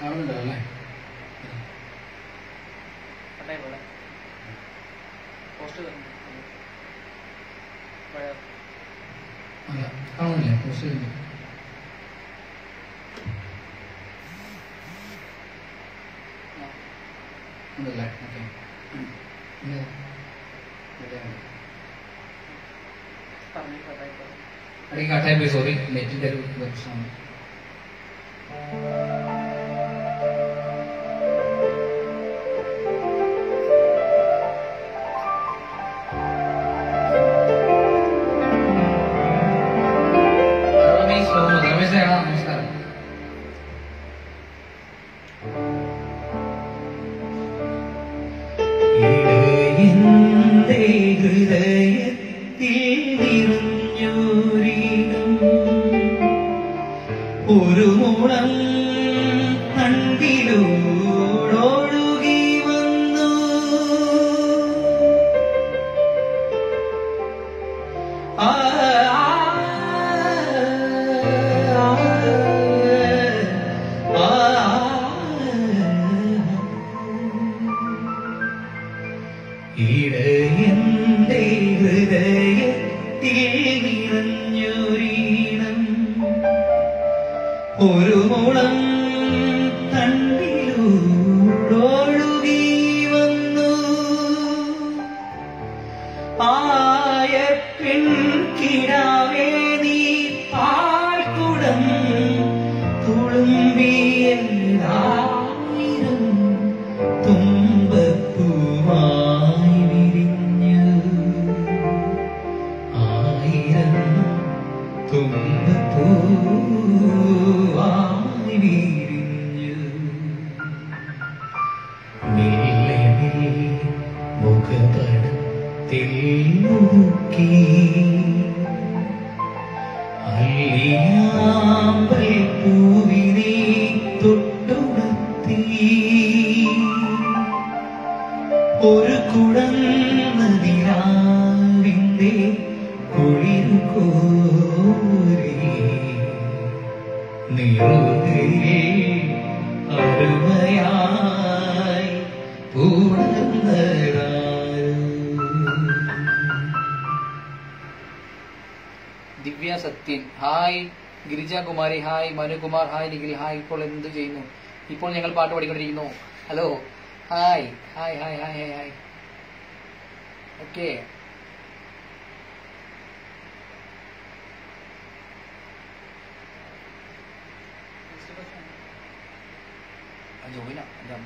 കാണുന്നുണ്ടോ അല്ലേ കട്ടായി പോലെ പോസ്റ്റ് പഴയ അല്ല കാണുന്നില്ലേ പോസ്റ്റ് ചെയ്യുന്നു ആ ഉണ്ടല്ലേ ഓക്കെ ഇല്ല ഇവിടെയാണ്. പറഞ്ഞു കട്ടായി പോലെ ഇടയ്ക്ക് കട്ടായി പോയി സോറി നെറ്റിന്റെ ഒരു പ്രശ്നമാണ് രമേശ് മുഹമ്മദ് രമേശ് ചേട്ടാ നമസ്കാരം ഇടയന്റെ ഹൃദയത്തിൽ നിറഞ്ഞൊരിടം ഒരു മുളം കണ്ടിലൂടൊഴുകി വന്നു ആ ആ, ഇടയന്റെ ഹൃദയത്തിൽ നിറഞ്ഞൊരീണം ഒരു മുളം തണ്ടിലൂടൊഴുകി വന്നു ആയ പെൺകിടാവേ നീ പാൽക്കുടം തുളുമ്പിയതായിരം തുമ്പപ്പൂവായി വിരിഞ്ഞു ആയിരം തുമ്പപ്പൂവായി വിരിഞ്ഞു മെല്ലെ മെല്ലെ മുഖപടത്തിൽ നോക്കി അല്ലിയാമ്പൽ പൂവിനെ തൊട്ടുണർത്തി ഒരു കുടന്നതിരാവിന്റെ കുളിർ കോരി നിറുകയെ അരുമയായി Divya Sathyan hi Girijakumari hi Manukumar hi Nikhil hi ഇപ്പോൾ എന്ത് ചെയ്യുന്നു ഇപ്പോൾ ഞങ്ങൾ പാട്ട് പാടിക്കൊണ്ടിരിക്കുന്നു hello hi hi hi hi hi hi okay join എന്താണ്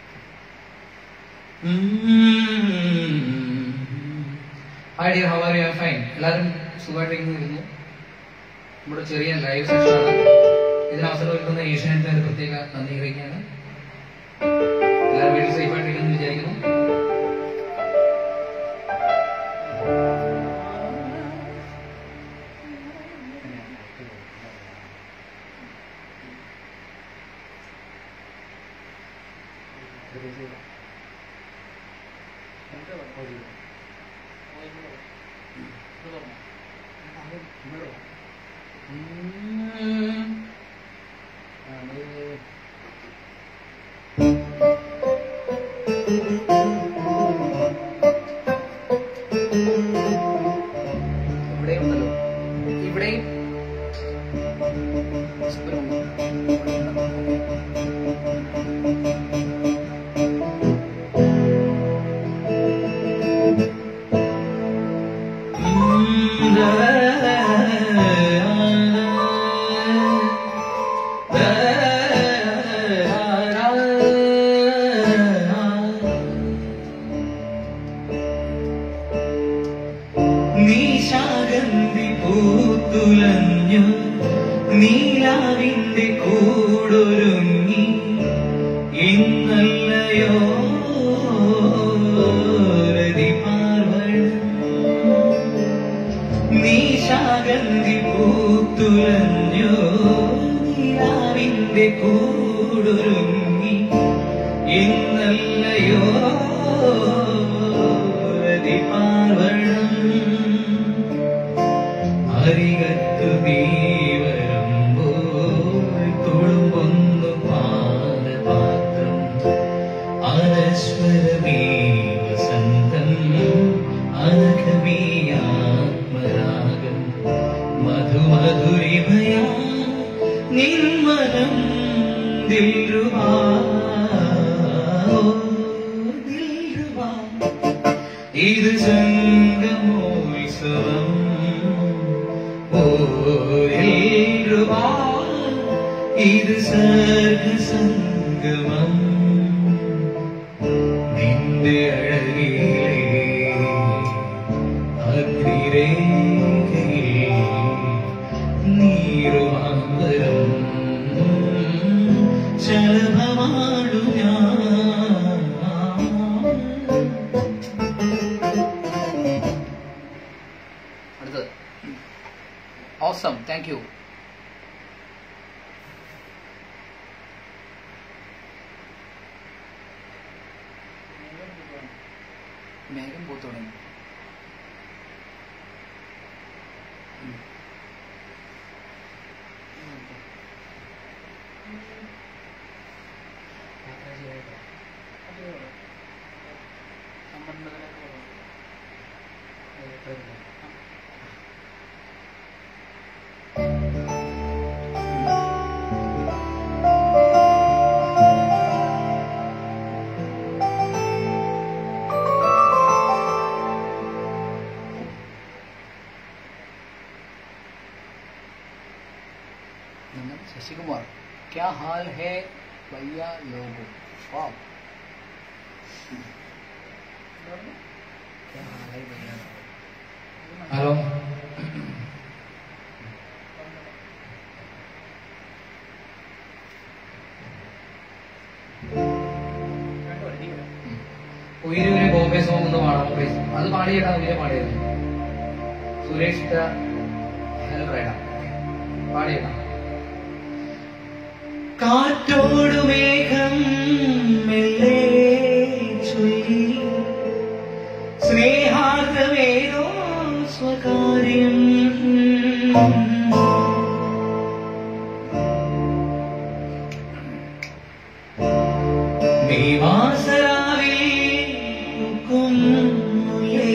hi dear how are you fine എല്ലാവരും സുഖമായിട്ടിരിക്കുന്നു നമ്മുടെ ചെറിയ ലൈവ് സെഷനാണ് ഇതിന് അവസരം ഒരുക്കുന്ന ഏഷ്യാനെറ്റിന് ഒരു പ്രത്യേക നന്ദി അറിയിക്കുകയാണ് എല്ലാവരും വീട്ടിൽ സേഫ് ആയിട്ടിരിക്കുന്നു വിചാരിക്കുന്നു ഇവിടെ ഉണ്ടല്ലോ ഇവിടെയും നീശാഗന്ധി പൂത്തുലഞ്ഞു നീലാവിന്റെ കൂടൊരുങ്ങി ഇന്നല്ലയോ രതിപാർവണം നീശാഗന്ധി പൂത്തുലഞ്ഞു നീലാവിന്റെ കൂടൊരുങ്ങി ഇന്നല്ലയോ രതിപാർവണം അരികത്തു നീ വരുമ്പോൾ തുളുമ്പൊന്നു പാദ ദിൽരുബാ ഓ ദിൽരുബാ ഇത് സംഗമോത്സവം ഓ ദിൽരുബാ ഇത് സർഗസംഗമം നിന്റെ അഴകിലെ അഗ്നിരേഖയിൽ നീറുവാന്തരം ശലഭമാടു ഞാൻ അടുത്തത് ഓസം താങ്ക് യു മേഘം പൂത്തു തുടങ്ങി ഉം. नमन शशि कुमार क्या हाल है भैया लोगों वाह क्या हाल है भैया ഹലോ ഉയരൂരെ ബോംബെ സോങ് ഒന്ന് പാടാം പ്ലീസ് അത് പാടിയേട്ടാ ഉയരെ പാടിയത് സുരേഷ് ഹെൽറേടാ പാടിയേട്ടാ കാറ്റോടു മേഘം മെല്ലെ ചൊല്ലി സ്നേഹാർദ്രമേതോ സ്വകാര്യം നീവാസരാവിൽ പൂക്കും മുല്ലേ,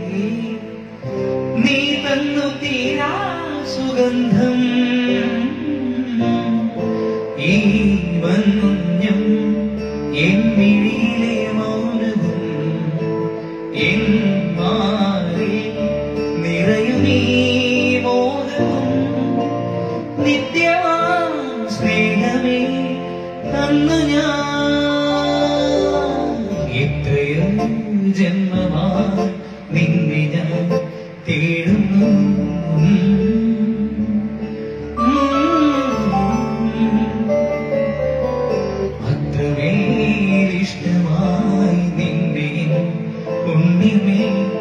നീ തന്നു തീരാ സുഗന്ധം ഈ വന്നുഞ്ഞം എൻ മിഴിയിലെ മൗനവും എൻ മാറിൽ നിറയുമീ മോഹവും നിത്യമാ സ്നേഹമേ തന്നു ഞാൻ എത്രയോ ജന്മമായി നിന്നെ ഞാൻ തേടുന്നു അത്രമേലിഷ്ടമായി നിന്നെ ഉണ്ണിമേ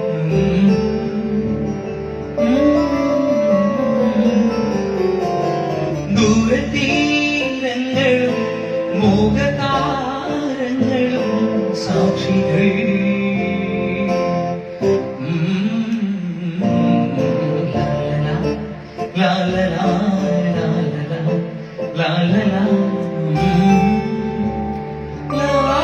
ദൂരതീരങ്ങളും മോഹതാരങ്ങളും സാക്ഷികൾ ലാലലാ ലാലലാ ലാലലാ ലാ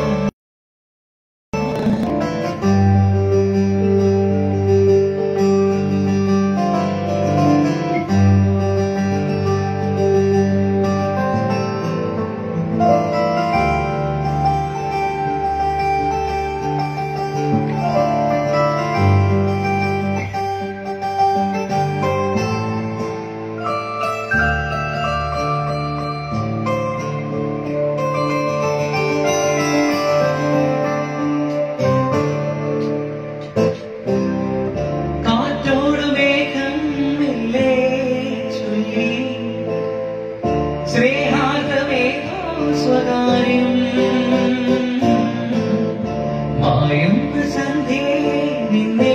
കാറ്റോട് മേഘം മെല്ലെ ചൊല്ലി സ്നേഹാർദ്രമേഘോ സ്വകാര്യം മായുന്ന സന്ധ്യേ നിന്നെ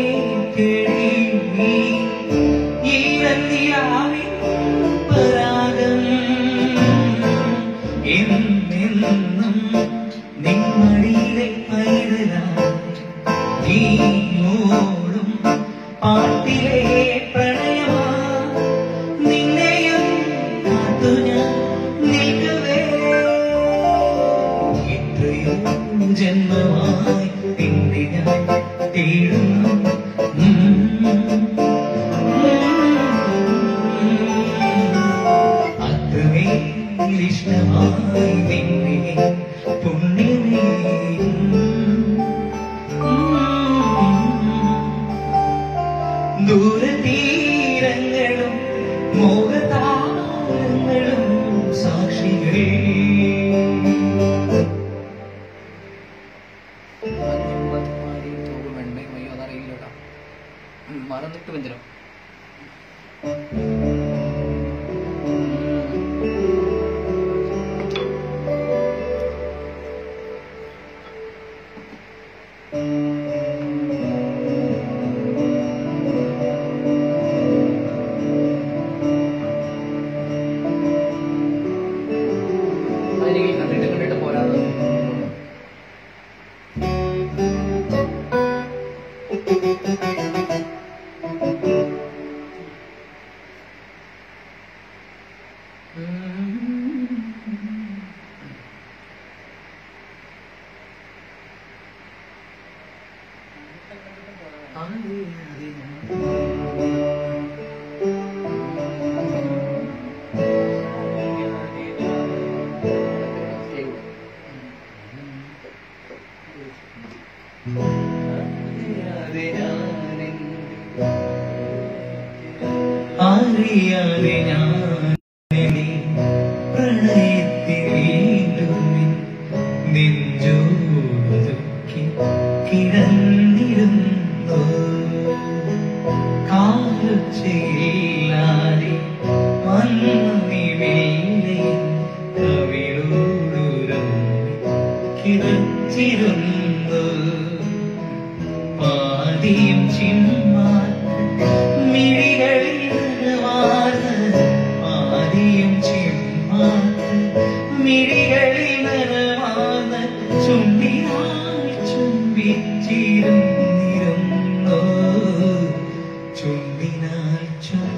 തേടി ഈ നന്ദിയാവിൻ പരാഗം എന്നെന്നും നിമ്മടിയിലെ പൈതലായി നീയോടും പാട്ടിലെ പ്രണയമാ നിന്നെയും കാത്തു ഞാൻ നിൽക്കവേ എത്രയോ ജന്മമായി നിന്നെ ഞാൻ തേടുന്നു അത്രമേ ഇഷ്ടമായി നിന്നെ പുണ്യമേ ദൂരതീരങ്ങളും മോഹതാരങ്ങളും സാക്ഷികൾ അഞ്ഞുമ്പത്തിമാരി തൂവ് വെണ്ണയും അയ്യോ അതറിയില്ല കേട്ടോ ഉം, മറന്നിട്ട് വെഞ്ചരം അതെനിക്ക് കണ്ടിട്ട് കണ്ടിട്ട് പോരാതെ അറിയാതെ ഞാൻ നിന്നെ പ്രണയത്തിൽ വീണ്ടും നെഞ്ചോടുക്കി കിടന്നിരുന്നു കാലുച്ചയില്ലാതെ വന്നു നീ വെള്ളി കവിളോടുരം കിടച്ചിരുന്നു പാതിയും ചിമ്മാത്ത മിഴികളിൽ നനവാർന്ന പാതിയും ചിമ്മാത്ത മിഴികളിൽ നനവാർന്ന ചുണ്ടിനായി ചുംബിച്ചിരുന്നിരുന്നു ചുണ്ടിനാൽ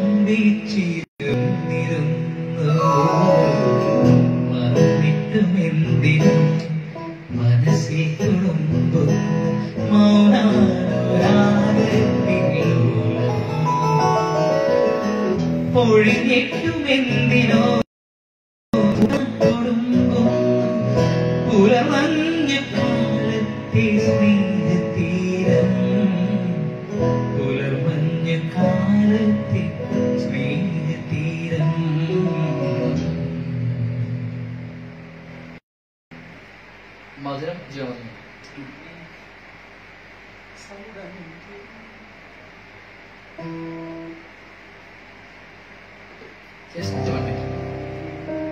ചുംബിച്ചിരുന്നിരുന്നു മറന്നിട്ടും എന്തിനും മനസ്സിൽ തുളുമ്പും മൗനാനുരാഗത്തിലൂടെ പൊഴിഞ്ഞിട്ടും എന്തിനോ തുളുമ്പും പുലമഞ്ഞ കാലത്തെ സ്നേഹതീരം പുലർമഞ്ഞ കാലത്തെ സ്നേഹതീരം മധുരം ജീവമധുരം Just one minute.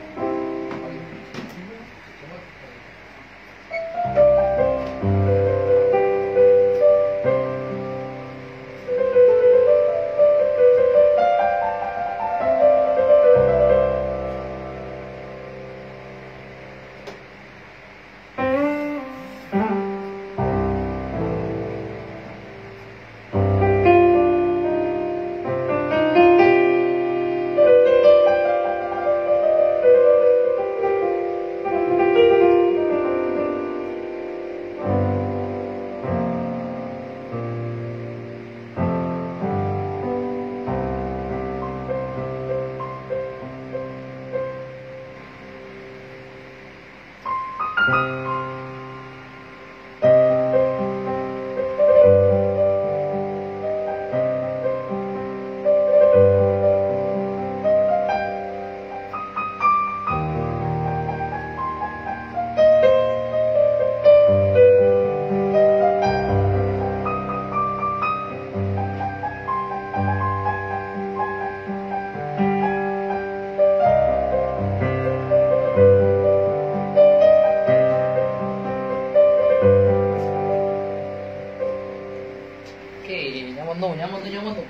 ഓക്കേ ഞാൻ വന്നു ഞാൻ വന്നു ഞാൻ വന്നു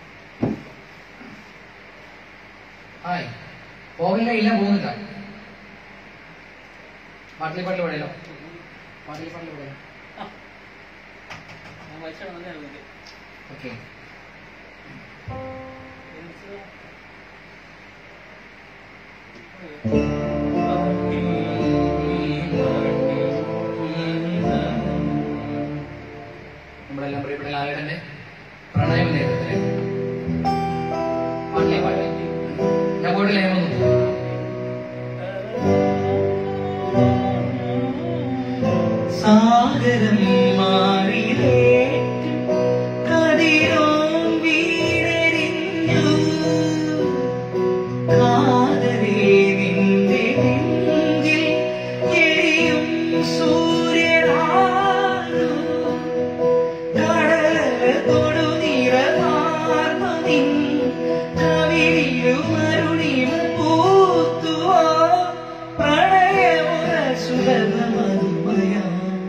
ഹായ് പോകില്ല ഇല്ല പോകുന്നില്ല പാട്ടിൽ പാട്ടിൽ പാടിയല്ലോ പാട്ടിൽ പാട്ടിൽ പാടിയല്ലോ ഓക്കെ നമ്മളെല്ലാം പ്രിയപ്പെട്ട ലാലേട്ടന്റെ പ്രണയം നേരത്തില് പാട്ടിലെ പാട്ടിലെ ഞാൻ പോയിട്ടില്ല ഞാൻ വന്നു സാഗരം മാറിലേറ്റും കതിരോൻ വീടരിഞ്ഞു കാതരേ നിന്റെ നെഞ്ചിൽ എരിയും സൂര്യനാണു കടല തൊടുനിറമാർമതിൻ കവിളിയുമരുണിയും പൂത്തുവോ പ്രണയമുറ സുലഭമതുമയാ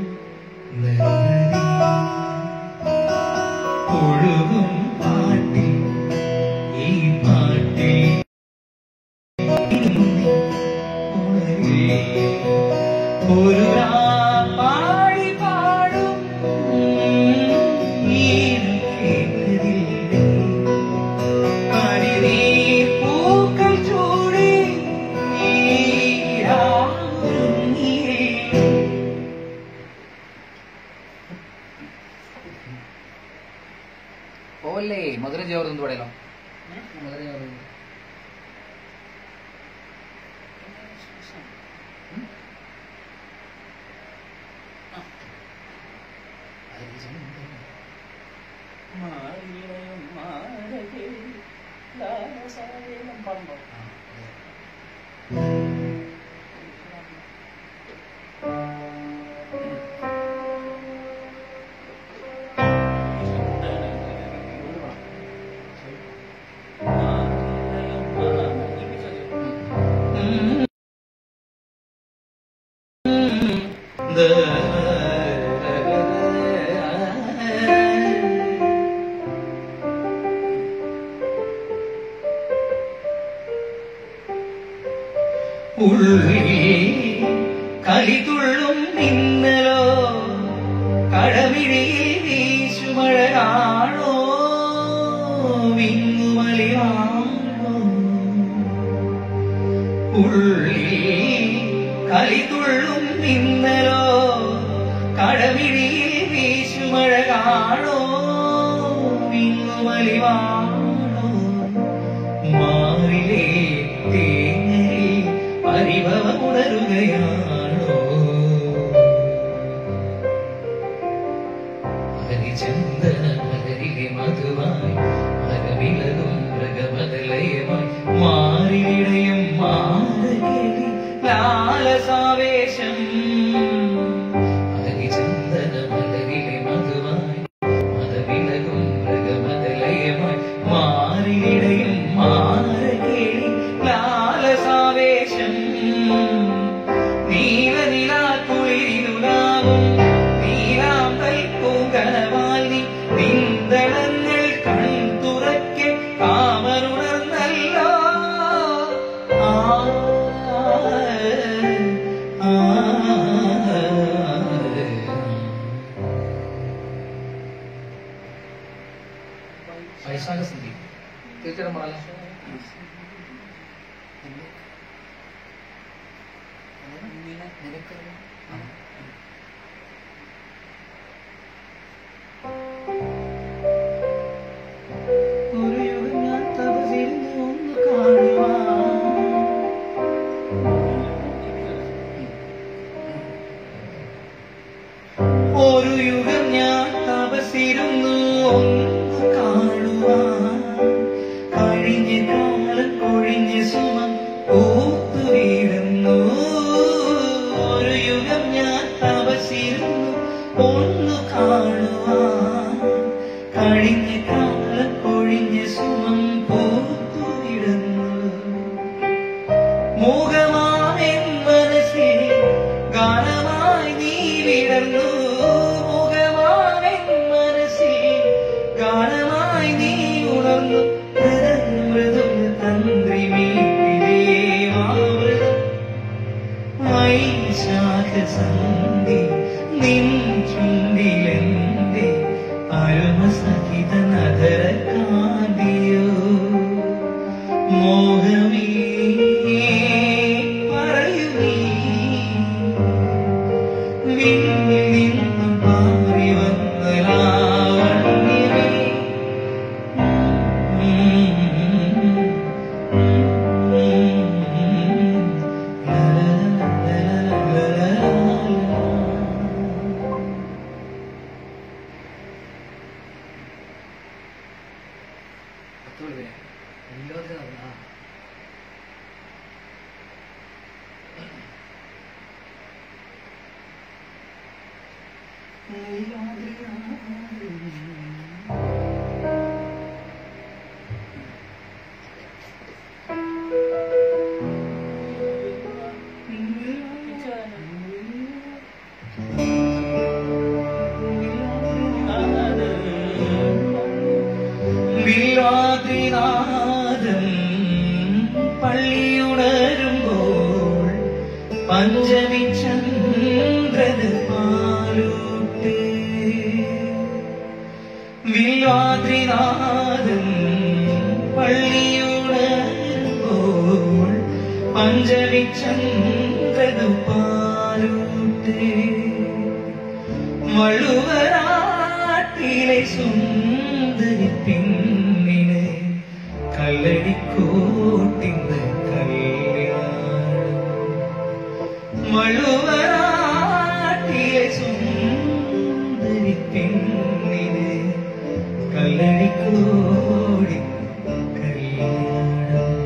ഒഴുകും പാട്ടിൽ ഈ പാട്ടിൽ ഒരു പാടി പാടും ഈണം കേട്ടതില്ലേ കരിനീർ പൂക്കൾ ചൂടി നീരാറുങ്ങിയേ ഓല്ലേ മധുര ജോർന്ന് പറയലോ ഉള്ളിൽ കളിതുള്ളും മിന്നലോ കടമിഴിയിൽ വീശുമഴയാണോ വിങ്ങുമലിയാണോ ഉള്ളിൽ കളിതുള്ളും മിന്നലോ കടമിഴിയിൽ വീശുമഴയാണോ വിങ്ങുമലിവാണോ മാറിലേ തേങ്ങലിൽ പരിഭവമുണരുകയാണോ ഹരിചന്ദന മകരിലെ മധുവായി മരവിലകും മൃഗമതലയമായി മാറിയിടയും മാറകേളി ലാലസാവേശം ഹരിചന്ദന മകരിലെ മധുവായി മതവിലകും മൃഗമതലയമായി മാറിയിടയും മാറകേളി ലാലസാവേശം നീലനിലാക്കുളിരിലുലാവും നീലാമ്പൽ പൂങ്കനവാൽ നീ നിന്തളങ്ങൾ കൺ തുറക്കെ കാമനുണർന്നല്ലോ ആ ആ, വൈശാഖ സന്ധി തീർച്ചയായിട്ടും പറയാം ഒരു യുഗം ഞാൻ തപസിരുന്ന് ഒന്ന് കാണുവാൻ ഒരു യുഗം ഞാൻ തപസിരുന്നു ഒന്ന് കാണുവാൻ കഴിഞ്ഞ കാലം കൊഴിഞ്ഞ സുമം പൂത്തു വീഴുന്നു ഒരു യുഗം ഞാൻ തപസിരുന്നു ഒന്ന് കാണുവാൻ കഴിഞ്ഞ കാലം കൊഴിഞ്ഞ സുമം പൂത്തു വിടുന്നു മുഖമാമെൻ മനസ്സിൽ ഗാനമായി നീ വിടർന്നു മുഖമാമെൻ മനസ്സിൽ ഗാനമായി നീ ഉണർന്നു മൃദു തന്ത്രി വൈശാഖ സന്ധി നിൻ ചുണ്ടിലെന്റെ പരമസഹിത നഗര കാന്തിയോ മോഹമേ പറയൂ നീ വിണ്ണിൽ നിന്നും പാറി വന്ന ലാവണ്യമേ വിവാദിനാദം പള്ളിയുണരുമ്പോൾ പഞ്ചമി ചന്ദ്രന് പാലൂട്ട് വിവാദ്രിനാദം പള്ളിയുണരുമ്പോൾ പഞ്ചമി ചന്ദ്രന് പാലൂട്ട് വളുവരാട്ടിലെ സുന്ദരി പിന്നിന് കല്ലടിക്കോട്ടിന്ന് കല്യാണം വളുവരാട്ടിലെ സുന്ദരി പിന്നിന് കല്ലടിക്കോടി കല്യാണം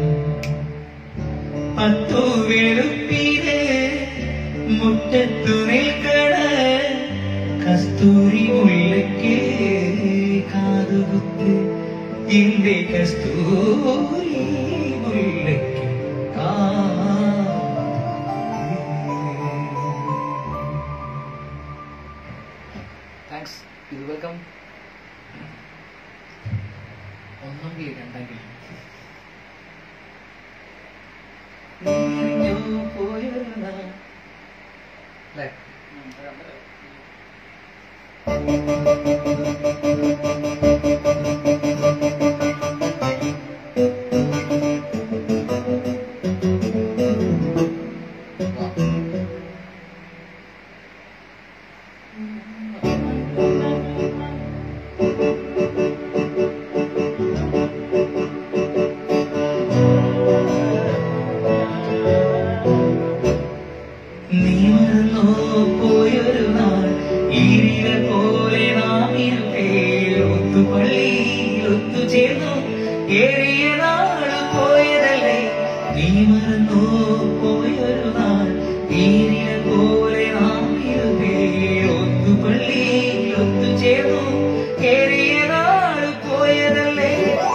പത്തു വെളുപ്പിന് മുറ്റത്തു നിൽക്കണ കസ്തൂരി മുല്ലയ്ക്ക് കാതുകുത്ത് എന്റെ കസ്തൂരി മുല്ലയ്ക്ക് താങ്ക്സ് ഇത് വെൽക്കം ഒന്നാം കിളി രണ്ടാം കിളി അല്ലേ നീ മറന്നോ പോയൊരു നാൾ ഈരില പോലെ നാം ഇരുപേർ ഒത്തുപള്ളിയിൽ ഒത്തുചേർന്നു ഏറിയ നാൾ പോയതല്ലേ നീ മറന്നോ പോയൊരു നാൾ ഈരില പോലെ നാം ഇരുപേർ ഒത്തുപള്ളിയിൽ ഒത്തുചേർന്നു ഏറിയ നാൾ പോയതല്ലേ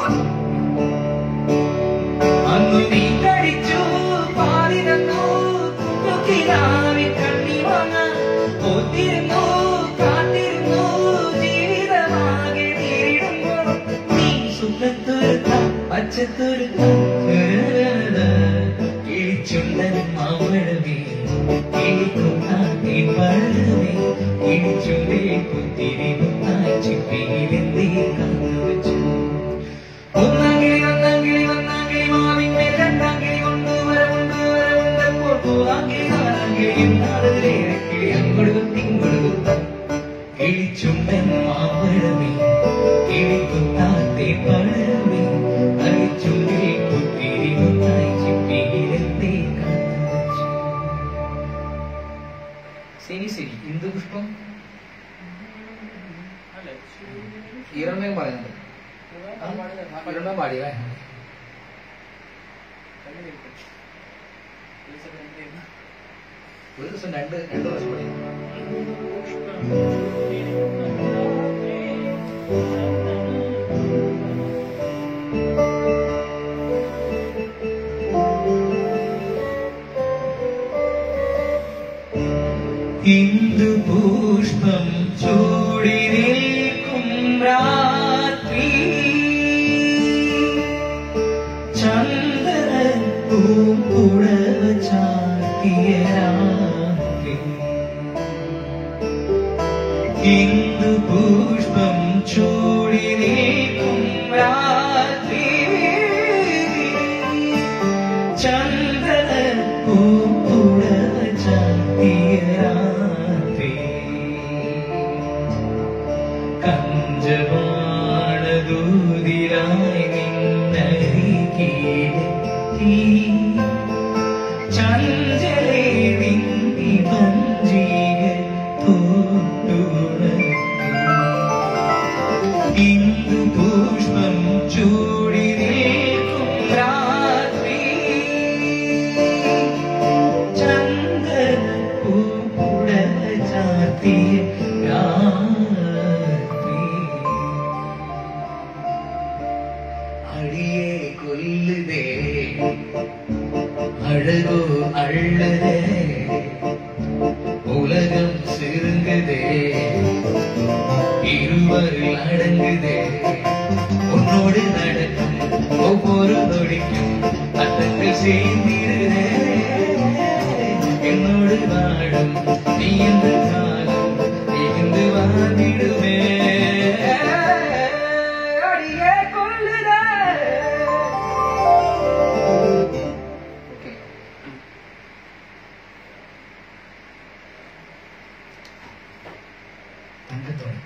അന്നു നീ കഴിച്ചു പാതി തന്നു കുക്കിനാവി കണ്ണി വാങ്ങ ഒത്തിരുന്നു കാത്തിരുന്നു ജീവിതമാകെ നേരിടുമ്പോ നീ സുഖത്തുരുത്ത പച്ചത്തുരുത്ത കിഴിച്ചുണ്ടൻ മാവഴമേ കിഴിക്കുന്നാട്ടി പഴമേ കിഴിച്ചുണ്ടേ കുത്തിരി മുന്നായി ചിപ്പിയിലെന്തേ കാത്തുവച്ചു ഒന്നാങ്കിളി ഒന്നാങ്കിളി ഒന്നാങ്കിളി മാവിന്മേൽ രണ്ടാങ്കിളി കൊണ്ടുവര കൊണ്ടുവര ഉണ്ടപ്പോൾ പൂവാങ്കിളി നാലാങ്കിളി എന്നാളെ കിളി അങ്ങൊടുകുത്തി ഇങ്ങൊടുകുത്ത കിളിച്ചുണ്ടൻ മാവഴമേ കിളിക്കുത്താത്തെ പഴമേ അഴിച്ചുണ്ടിൽ കുത്തിരി മുന്നായി ചിപ്പിയിലെന്തേ കാത്തുവച്ചു ശരി ശരി ഇന്ദു പുഷ്പം ഈറമയും പറയുന്നുണ്ട് ഈറമയും പാടിയേ ഒരു ദിവസം രണ്ട് രണ്ട് പ്രാവശ്യം പാടി ഇന്ദു പുഷ്പം ചൂടി നിൽക്കും രാത്രി ചന്ദന പൂമ്പുടവ ചാത്തിയ രാത്രി ഇന്ദു പുഷ്പം ചൂടി നിൽക്കും രാത്രി ചന്ദന പൂമ്പുടവ ചാത്തിയ രാത്രി കഞ്ചമാണദൂതിരായി നിന്നരികേലെത്തി ചഞ്ചലേ നിന്നി പഞ്ചിക തോട്ടുണർത്തി ഇന്ദു പുഷ്പം ചൂടി നിൽക്കും രാത്രി ചന്ദന പൂപ്പുട ചാർത്തിയ രാത്രി வாழ்ந்து வாழும் நீ என்ற காலம் இருந்து வாழ்ந்திடுமே அடியே கொள்ளுதே ഓക്കെ തങ്കത്തോടെ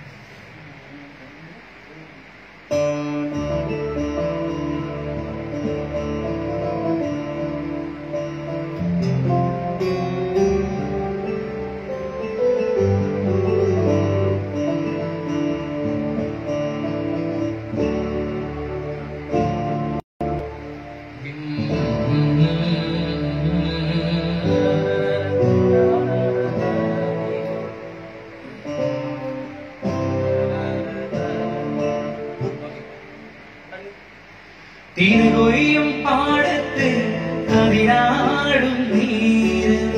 തിരുകൊയ്യും പാടത്ത് കതിരാടും നീരം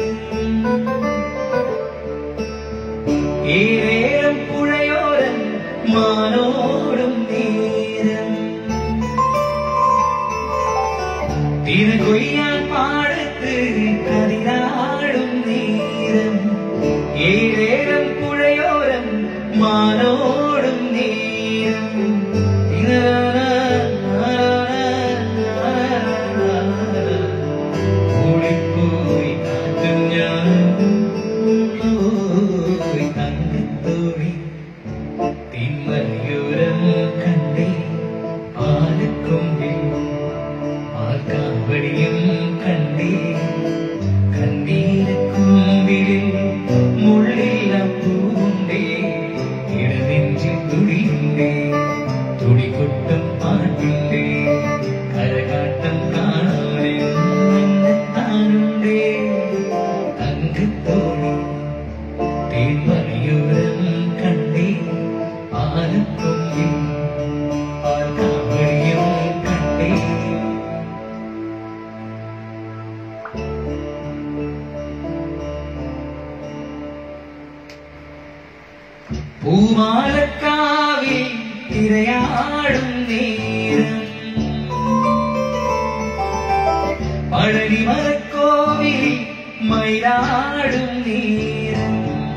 ഏറേരം പുഴയോരം മാനോടും നീരം തിരുകൊയ്യാൻ പാടത്ത് കതിരാടും നീരം ഏഴേരം പുഴയോരം മാനോടും നീരം ഓടിപ്പോയി കാറ്റും ഞാനും പോയി തങ്കത്തോണി തിന്മയൂരം കണ്ടേ പാലക്കൊമ്പിൽ ആർക്കാവടിയും കണ്ടേ കണ്ണീരക്കുമ്പിൽ മുള്ളില്ല പൂണ്ടേ ഇടനെഞ്ചിൽ തുടിയുണ്ടേ തുടികൊട്ടും പാട്ടുണ്ടേ കരകാട്ടം കാണാനെത്താനുണ്ടേ തങ്കത്തോണി തേന്മലയോരം കണ്ടേ ആലക്കൊമ്പിൽ ആർക്കാവടിയും കണ്ടേ പൂമാലക്കാവിൽ തിരയാടും നേരം പഴനിമലക്കോവിൽ മയിലാടും നേരം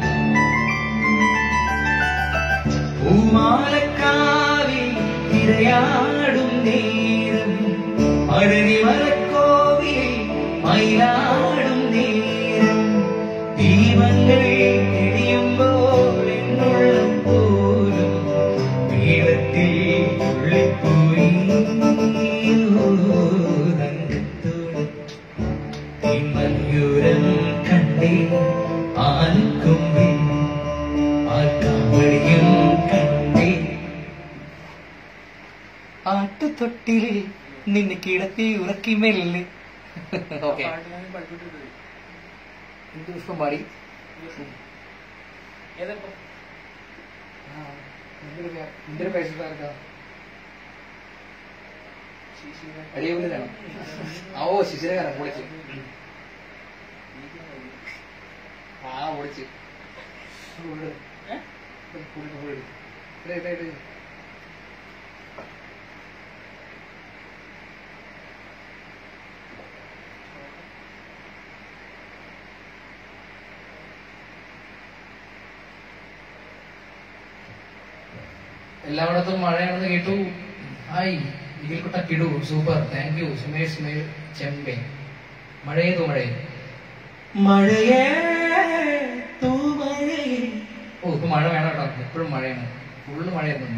പൂമാലക്കാവിൽ തിരയാടും നേരം പഴനിമലക്കോവിൽ മയിലാടും നേരം ദീപങ്ങൾ എരിയുമ്പോൾ എന്നുള്ളം പോലും നീളത്തിൽ തുള്ളിപ്പോയി തങ്കത്തോട് തിന്മയൂരം കണ്ടേ ആൽക്കൊമ്പിൽ ആൽക്കാവടിയും കണ്ടേ ആട്ടുതൊട്ടിലിൽ നിന്നെ കിടത്തി ഉറക്കി മെല്ലെ ഓക്കെ എന്ത് പുഷ്പം പാടി എന്തൊരു പേഴ്സണാർക്കാ അടിയൊന്നിലാണ് ആ ഓ ശിശിരകാരൻ പൊളിച്ച് ആ പൊളിച്ച് എല്ലായിടത്തും മഴയാണെന്ന് കേട്ടു ഹായ് ഇതിൽക്കുട്ട കിടു super thank you Sumesh Sumesh ചെമ്പെ മഴയേതു മഴയെ മഴയേ തൂമഴയേ ഓ ഇപ്പൊ മഴ വേണം കേട്ടോ എപ്പോഴും മഴയാണ് ഫുള്ള് മഴയായിരുന്നു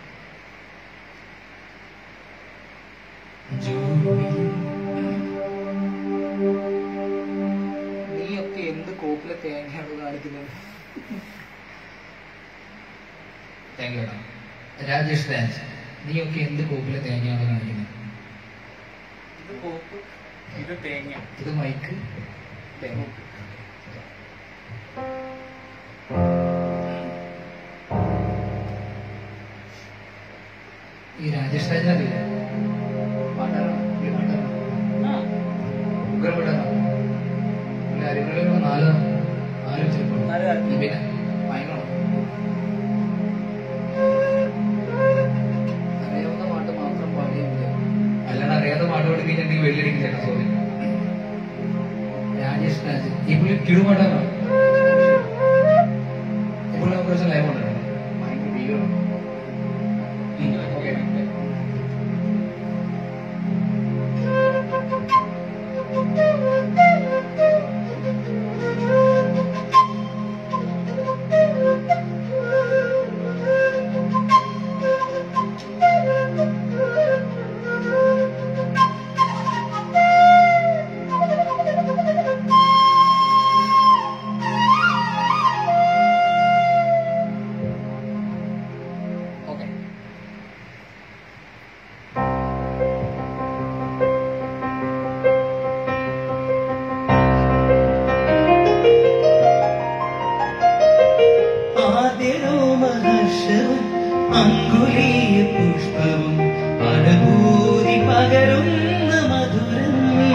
നീയൊക്കെ എന്ത് കോപ്പിലെ തേങ്ങയാണ് കാണിക്കുന്നത് താങ്ക് യു കേട്ടോ രാജേഷ് രാജ് നീയൊക്കെ എന്ത് കോപ്പിലെ തേങ്ങയാണ് കാണിക്കുന്നത് ഇത് കോപ്പ് ഇത് തേങ്ങ ഇത് മൈക്ക് തേങ്ങ ഈ രാജേഷ് രാജിനെ അറിയോ പാട്ടാണോ ഈ പാട്ടാണോ ഉഗ്രം പാട്ടാണോ ഇല്ല അറിയുന്നവരൊരു നാല് നാല് വെച്ചിട്ടുണ്ടോ നാല് ആൾക്ക്. പിന്നെ ഭയങ്കര അറിയാവുന്ന പാട്ട് മാത്രം പാടിയാൽ മതി അല്ലാണ്ട് അറിയാത്ത പാട്ട് പാടി കഴിഞ്ഞിട്ടുണ്ടെങ്കിൽ വെള്ളിയടിക്കും ചേട്ടാ സോറി രാജേഷ് രാജ് ഈ പുള്ളി കിടുപാട്ടാണോ ഇപ്പോൾ നമുക്ക് കുറച്ച് ലൈവ് ഉണ്ട് ഭയങ്കര ഭീകരം ഓക്കെ ഓക്കെ ആദ്യരോമഹർഷവും അങ്കുലീയ പുഷ്പവും അനുഭൂതി പകരുന്ന മധുരം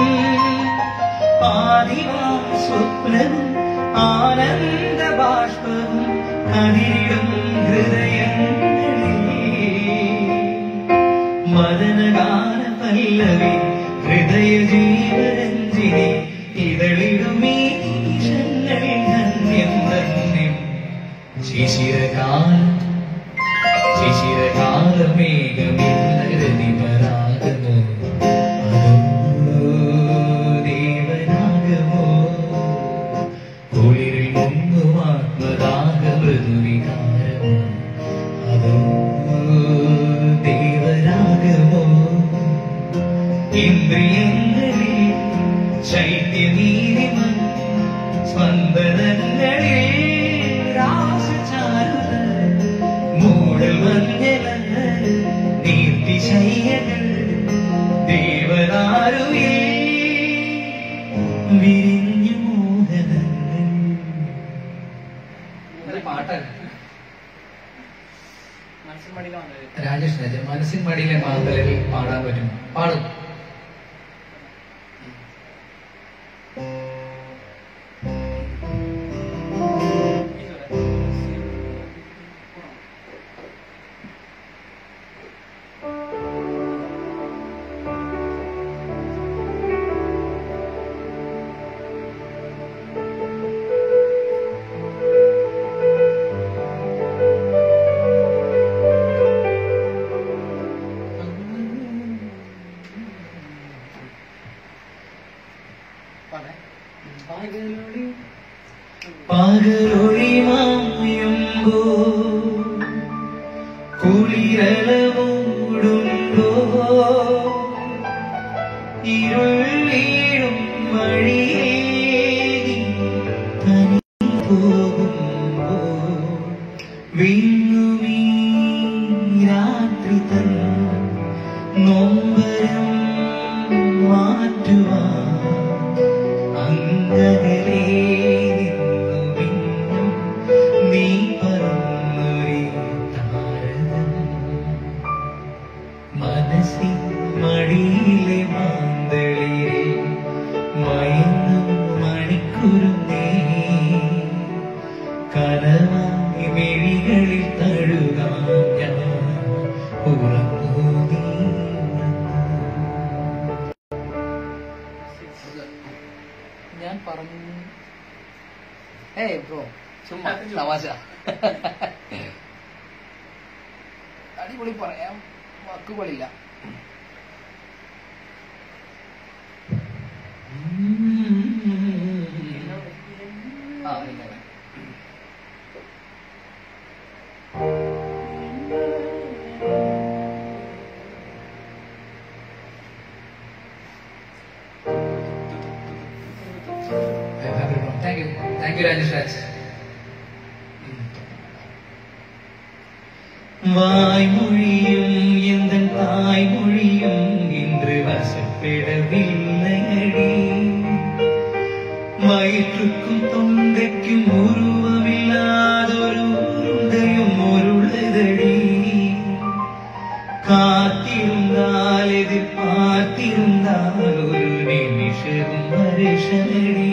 ആദിവാ സ്വപ്നവും ആനന്ദ ബാഷ്പവും കതിരിടും ഹൃദയങ്ങളിൽ മദനഗാന പല്ലവി ഹൃദയ ജീവരഞ്ജിനി ഇതളിടുമീ നിമിഷങ്ങൾ ധന്യം ധന്യം ശിശിരകാലം ശിശിരകാലമേഘമിന്നരതി പരാഗമോ അതോ ദേവനാഗമോ കുളിരിൽ മുങ്ങും ആത്മദാഹ മൃദുവികാരമോ അതോ ദേവരാഗമോ ഇന്ദ്രിയങ്ങളിൽ ശൈത്യനീതിമൻ സ്പന്ദനങ്ങളിൽ രാസചാരുത മൂടമഞ്ഞലങ്ങൾ നീർത്തിശയ്യകൾ ദേവദാരുവിൽ വിരിഞ്ഞു മോഹനങ്ങൾ ഒരു പാട്ടല്ല മനസ്സിൽ മടിയിൽ വന്നത് രാജേഷ് രാജ മനസ്സിൻ മടിയിലെ മാന്തലയിൽ പാടാൻ പറ്റും പാടും പാടേ പകലൊളി മായുമ്പോ കുളിരല മൂടുമ്പോ ഇരുൾ വീഴും വഴിയേകി തനി പോകുമ്പോ വിങ്ങുമീ രാത്രി തൻ നൊമ്പരം മാറ്റുവാൻ അങ്കകളേ നിന്നു മിന്നും നീ പറന്നൊരു താരകം മനസ്സിൻ മടിയിലെ മാന്തളിരെ മയങ്ങും മണിക്കുരുന്നേ കനവായി മിഴികളിൽ തഴുകാം ഞാൻ ഉറങ്ങൂ നീ ഉറങ്ങൂ ഞാൻ പറഞ്ഞു ഏയ് ബ്രോ ചുമ്മാ തമാശ അടിപൊളി പറയാം വാക്കുകളില്ല ആ ഇല്ല ഇല്ല. Thank you thank you Rajesh Raj வாய்மொழியும் எந்த தாய்மொழியும் இன்று வசப்பெடவில்லையடி வயிற்றுக்கும் தொண்டைக்கும் உருவமில்லாதொரு உருண்டையும் உருளுதடி காத்திருந்தால் எதிர்பார்த்திருந்தால் ஒரு நிமிஷமும் வருஷமடி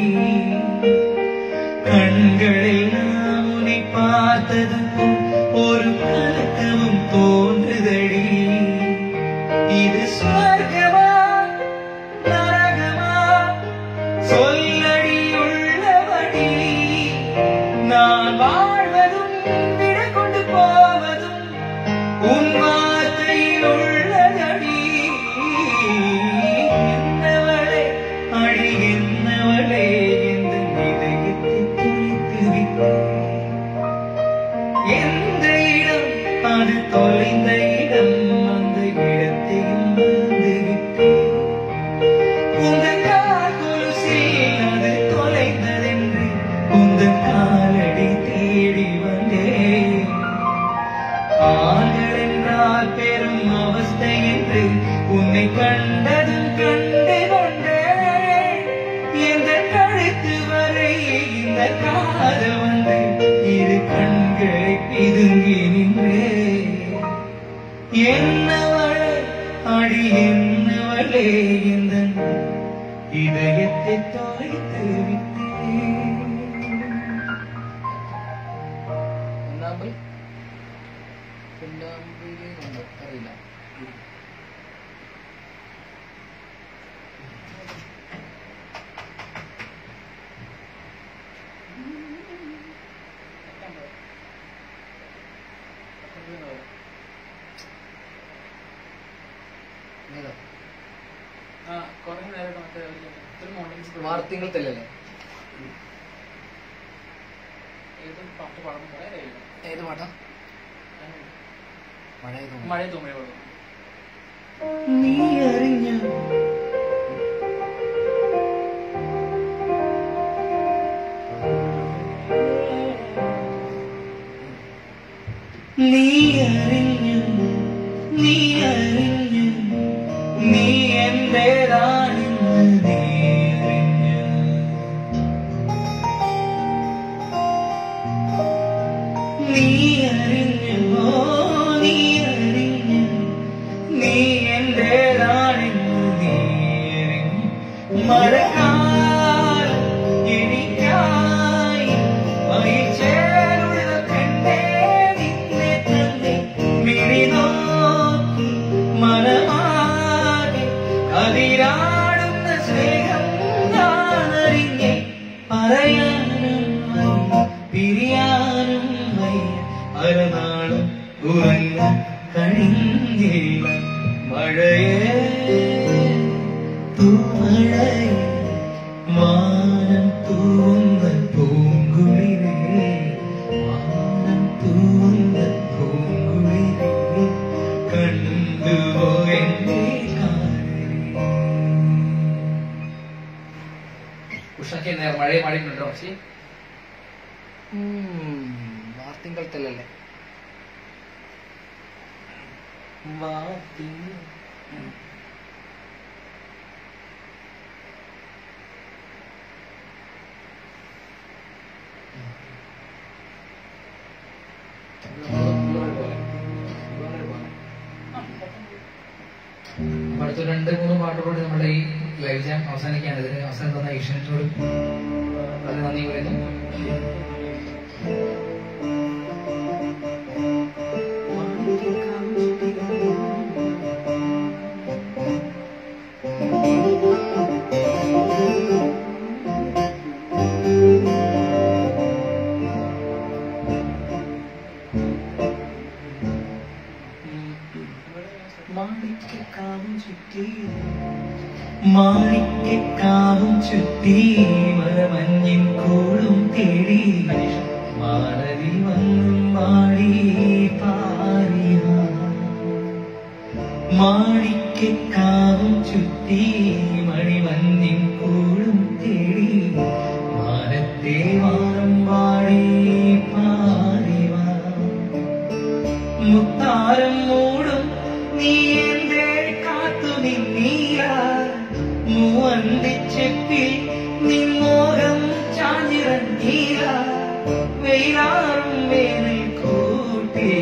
கண்களெல்லாம் உன்னை பார்த்ததுக்கும் ஒரு கலக்கமும் தோன்றுதடி இது ஸ்வர்கமா நரகமா சொல்லடி உள்ளபடி என்ன காதல் வந்து இரு கண்களை பிதுங்கி நின்றே என்னவளே அடி என்னவளே இந்த இதயத்தை தொலைத்து விட்டேன் പൊന്നാമ്പൽ പൊന്നാമ്പലിലുണ്ടോ അറിയില്ല ഏതാ? ആ കുറെ നേരം മറ്റേ ഒരു മോഡൽസ് വാർത്തിങ്കൾ തെല്ലല്ലേ ഏത് പാട്ട് പാടുന്നു കുറെ നേരം ഏത് പാട്ടാ മഴ മഴ തുമ്മഴ പാടുന്നു നീ അറിഞ്ഞ നീ അറിഞ്ഞു നീ അറിഞ്ഞു നീ എന്റേതാണെന്ന് നീ അറിഞ്ഞു നീ അറിഞ്ഞു നീ അറിഞ്ഞു നീ എന്റേതാണെന്ന് നീ അറിഞ്ഞു മഴക്കാലം എനിക്കായി വഹിച്ചേരുള്ള കണ്ടേ നിന്നെ തന്നെ മിഴി നോക്കി മനമാകെ കതിരാടുന്ന സ്നേഹം ഞാനറിഞ്ഞേ പറയാനും വയ്യ പിരിയാനും വയ്യ അരനാളും ഉറങ്ങാൻ കഴിഞ്ഞില്ല മഴയേ തൂമഴയേ വാനം തൂന്ന പൂങ്കുളിരേ വാനം തൂന്ന പൂങ്കുളിരേ കണ്ടുപോ എന്നെ കാണേ ഉഷയ്ക്ക് നേർ മഴയും മഴയുണ്ടോ പക്ഷേ വാർത്തിങ്കൾ തെല്ലല്ലേ വാത്തിങ് അപ്പൊ അടുത്ത രണ്ട് മൂന്ന് പാട്ടോട് നമ്മുടെ ഈ ലൈവ് ജാം അവസാനിക്കുകയാണ് ഇതിന് അവസാനം തന്ന ഏഷ്യനോട് വളരെ നന്ദി പറയുന്നു മാണിക്യക്കാവും ചുറ്റി മാണിക്യക്കാവും ചുറ്റി മരമഞ്ഞിൻ കോളും തേടി മാനവി വന്നും മാടി പാറിയ മാണിക്യക്കാവും ചുറ്റി മണിമഞ്ഞിൻ കോളും തേടി മാനത്തെ വാനം പാടി പാറിവാ മുത്താരം മൂടും നീ എന്റെ കാത്തു നിന്നീയ മൂവന്തിച്ചെപ്പിൽ നിന്നോരം ചാഞ്ഞിറങ്ങീയ വെയിലാറും വേനൽ കൂട്ടി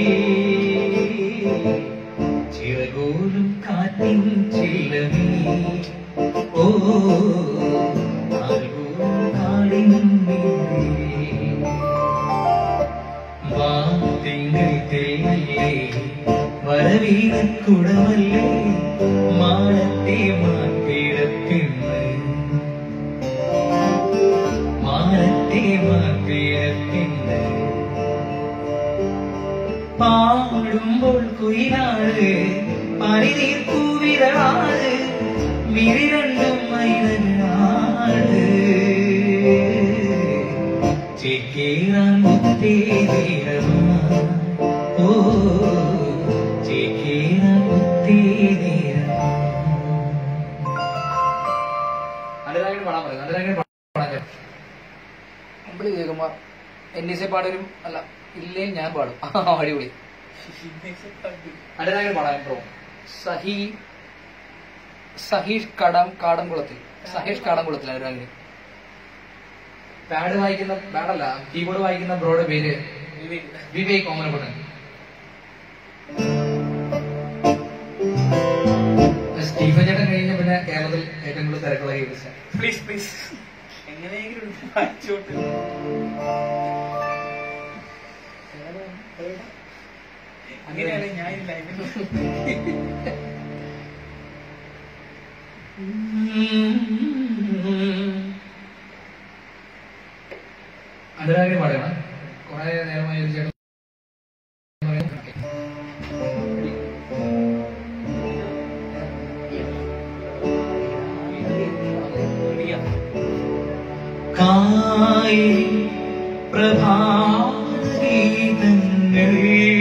ചിറകോലും കാറ്റിൻ ചില്ലമീ ഓ ആൽപോലും കാടിൻ മീതെ വാതിങ്കൾ തേയിലേ വരവീണ കുടമല്ലേ മാനത്തെ മാറ്റിടപ്പിന്ന് മാനത്തെ മാറ്റിടപ്പിന്ന് പാടുമ്പോൾ കുയിലാട് പനിനീർ പൂവിരളാട് വിരണ്ടും മൈനാട് ചേക്കേറാൻ മുത്തേ നേരമാ ഓ ചേക്കേറാൻ മുത്തേ നേരമാ അനുരാഗിന് പാടാൻ പറയും അനുരാഗിന് പാടാൻ കേട്ടോ. Ambili Jayakumar N S A പാടരും അല്ല ഇല്ലേ ഞാൻ പാടും അടിപൊളി അനുരാഗിന് പാടാൻ പ്രോ സഹി സഹീഷ് കടം കാടംകുളത്തിൽ സഹീഷ് കാടംകുളത്തിൽ അനുരാഗിന് പാഡ് വായിക്കുന്ന പാഡല്ല കീബോർഡ് വായിക്കുന്ന ബ്രോയുടെ പേര് വിവേക് വിവേക് ഓമനക്കുട്ടൻ സ്റ്റീഫൻ ചേട്ടൻ കഴിഞ്ഞ പിന്നെ കേരളത്തിൽ ഏറ്റവും കൂടുതൽ തിരക്കുള്ള ഗീതസ് പ്ലീസ് പ്ലീസ് എങ്ങനെയെങ്കിലും ഒന്ന് വായിച്ചോട്ട് അങ്ങനെയാണ് ഞാൻ ഈ ലൈവിൽ അനുരാഗിന് പാടുകയാണ് കുറെ നേരമായി ഒരു ചേട്ടൻ പറയുന്നു. കായേ പ്രഭാതഗീതങ്ങൾ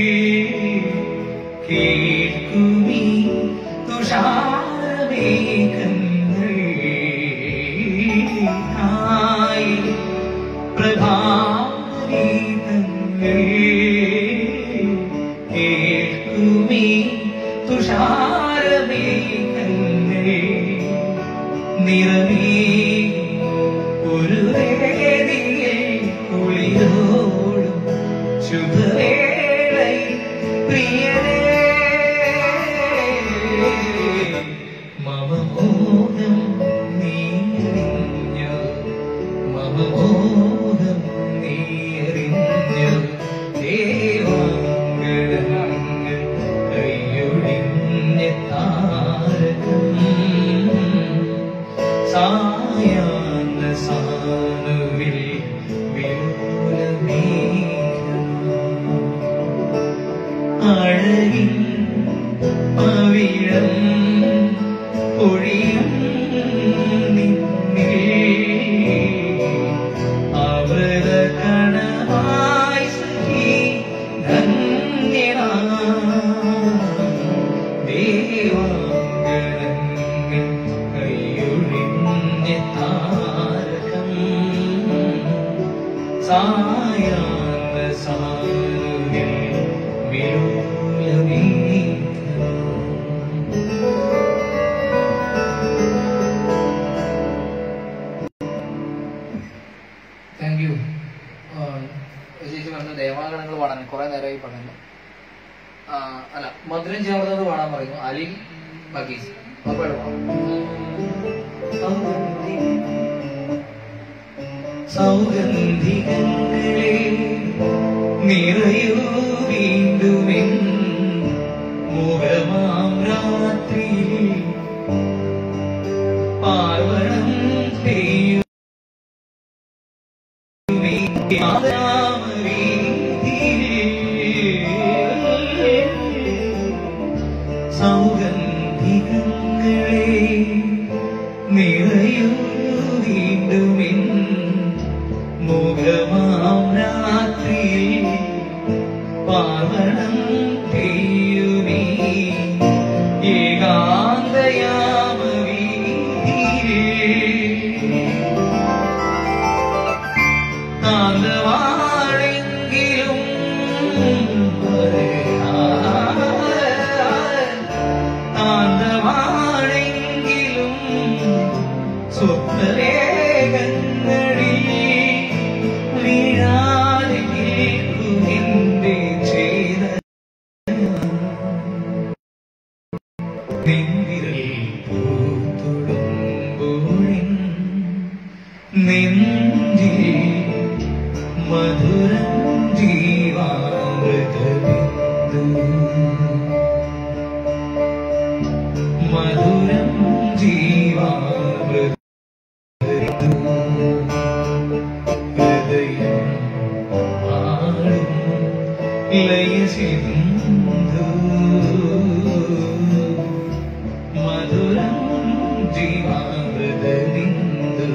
കേൾക്കുമീ തുഷാരമേഘങ്ങൾ കായേ പ്രഭാതഗീതങ്ങൾ കേൾക്കുമീ തുഷാരമേഘങ്ങൾ നിറമേ ഒരു വേദിയിൽ കുളിരോടും ശുഭവേളയിൽ പ്രിയരേ മമമോദം നീയറിഞ്ഞു മമമോദം നീയറിഞ്ഞു ദേവാംഗങ്ങൾ കൈയൊഴിഞ്ഞ താരകം സായാഹ്ന സാനുവിൽ വിലോലമേഘം അഴകിൻ പവിഴം പൊഴിയും നിന്നിൽ അമൃത കണമായി സഖി ധന്യനാ ദേവാംഗണങ്ങൾ കൈയൊഴിഞ്ഞ താരകം സായാഹ്ന സാനുവിൽ വിലോലമേഘം താങ്ക് യു ചേച്ചി പറഞ്ഞ ദേവാഗണങ്ങൾ പാടാൻ കുറെ നേരമായി പറഞ്ഞു ആ, അല്ല മധുരം ചേർന്നത് പാടാൻ പറയുന്നു അലിൻ ബഗീസ് അപ്പോൾ സൗഗന്ധികങ്ങളെ നിറയൂ വീണ്ടുമെൻ മുഖമാം രാത്രി പാർവണം പെയ്യുമേ സൗഗന്ധികങ്ങളെ നിറയൂ വീണ്ടുമെൻ മുഖമാം രാത്രി പാർവണം പെയ്യുമേ ഏകാന്തയാമവീതിയിൽ കാന്തവാണെങ്കിലും കാന്തവാണെങ്കിലും സ്വപ്നവേഗങ്ങളിൽ വീഴാതെ കേൾക്കുമെന്റെ ചെയ്ത നെഞ്ചിൽ പൂത്തുടുമ്പോഴിൻ നെഞ്ചിൽ മധുരം ജീവാമൃതബിന്ദു മധുരം ജീവാമൃതബിന്ദു ഹൃദയം ആടും ലയസിന്ധു മധുരം ജീവാമൃതബിന്ദു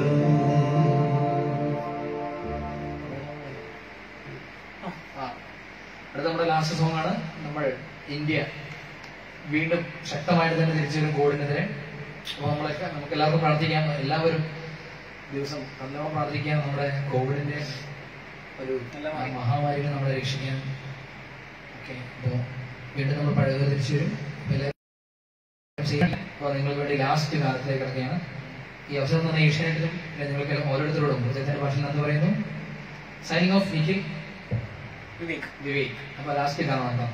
ആ, അടുത്ത നമ്മുടെ ലാസ്റ്റ് സോങ് ആണ് നമ്മൾ ഇന്ത്യ വീണ്ടും ശക്തമായിട്ട് തന്നെ തിരിച്ചു വരും കോവിഡിനെതിരെ അപ്പോൾ നമ്മളൊക്കെ നമുക്ക് എല്ലാവർക്കും പ്രാർത്ഥിക്കാം എല്ലാവരും ദിവസം നല്ലോണം പ്രാർത്ഥിക്കാം നമ്മുടെ കോവിഡിന്റെ ഒരു മഹാമാരിനെ നമ്മളെ രക്ഷിക്കാൻ ഓക്കെ അപ്പോൾ വീണ്ടും നമ്മൾ പഴയതുപോലെ തിരിച്ചു വരും അപ്പോൾ എല്ലാവരും ചെയ്യാം അപ്പോൾ നിങ്ങൾക്ക് വേണ്ടി ലാസ്റ്റ് കാലത്തിലേക്ക് കിടക്കുകയാണ് ഈ അവസരം തന്ന ഏഷ്യാനെറ്റിലും നിങ്ങൾക്കെല്ലാം ഓരോരുത്തരോടും ഹൃദയത്തിന്റെ ഭാഷയിൽ നന്ദി പറയുന്നു സൈനിങ് ഓഫ് നിഖിൽ വിവേക് വിവേക് അപ്പൊ ലാസ്റ്റ് കാണാം കേട്ടോ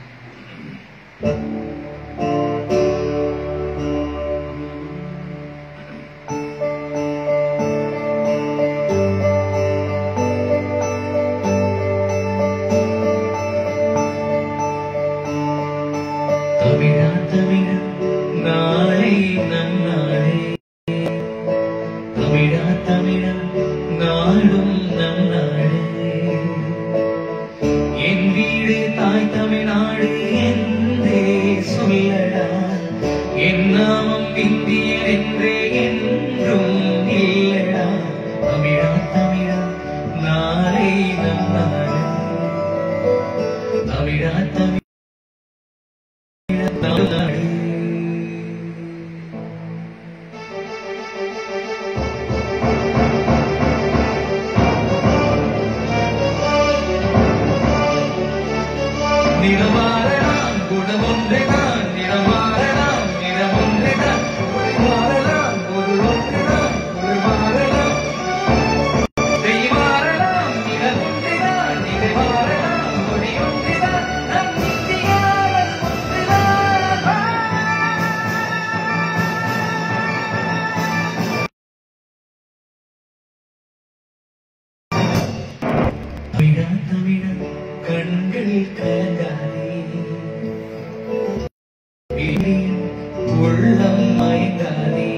തമിഴ തമിഴ നാളെ നം നാളെ തമിഴ തമിഴ നാടും നം നാട് என் வீடு தாய் தமிழ்நாடு என்றே சொல்லடா என் நாமம் இந்தியன் என்றே என்றும் இல்லடா தமிழா தமிழா நாளை நம் நாடு தமிழா தமிழா நம் நாடு நிறமாறலாம் குணமொன்றுதான் நிறமாறலாம் நிறமொன்றுதான் ஒரு மாறலாம் ஒரு ஒன்றுதான் ஒரு மாறலாம் தெய்வாறலாம் நிறமொன்றுதான் நிறை மாறலாம் மொழி ஒன்றுதான் நம் இந்தியாவில் ஒன்றுதான் தமிழா தமிழா கண்கள் கலங்காதே இனியும் உள்ளம் மயங்காதே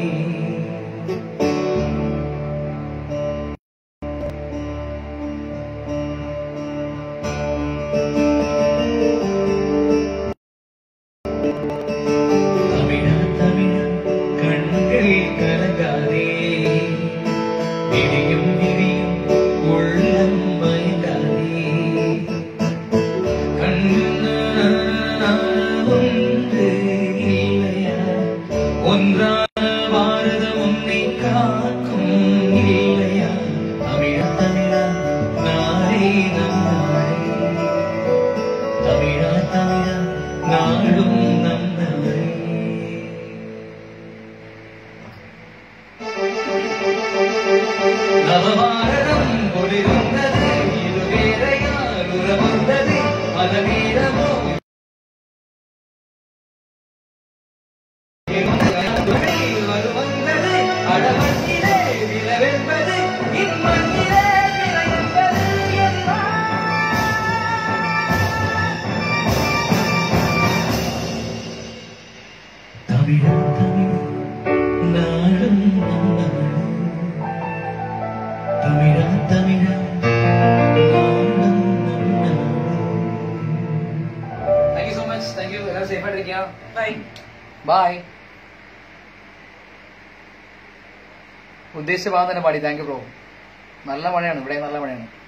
தமிழா தமிழா கண்கள் கலங்காதே விரியும் விரியும் உள்ளம் மயங்காதே கண்ணு ஒன்று இல்லையா ஒன்றான பாரதம் உன்னை காக்கும் இல்லையா தமிழா தமிழா நாளை நம் நாளை தமிழா தமிழா நாடும் நம் நாளை நவபாரதம் ஒளிர்ந்தது இது வேறையார் உறவந்தது பல வீரமோ வருவந்தது அடமண்ணிலே விளவென்பது இம்மண்ணிலே விளையென்பது என்பார் தமிழா தமிழ் நாடும் நம் நாடு தமிழா தமிழா நாடும் நம் நாடு thank you so much thank you എല്ലാവരും സേഫ് ആയിട്ടിരിക്കുക ബൈ ബൈ ഉദ്ദേശിച്ച ഭാഗം തന്നെ പാടി താങ്ക് യു ബ്രോ നല്ല മഴയാണ് ഇവിടെ നല്ല മഴയാണ്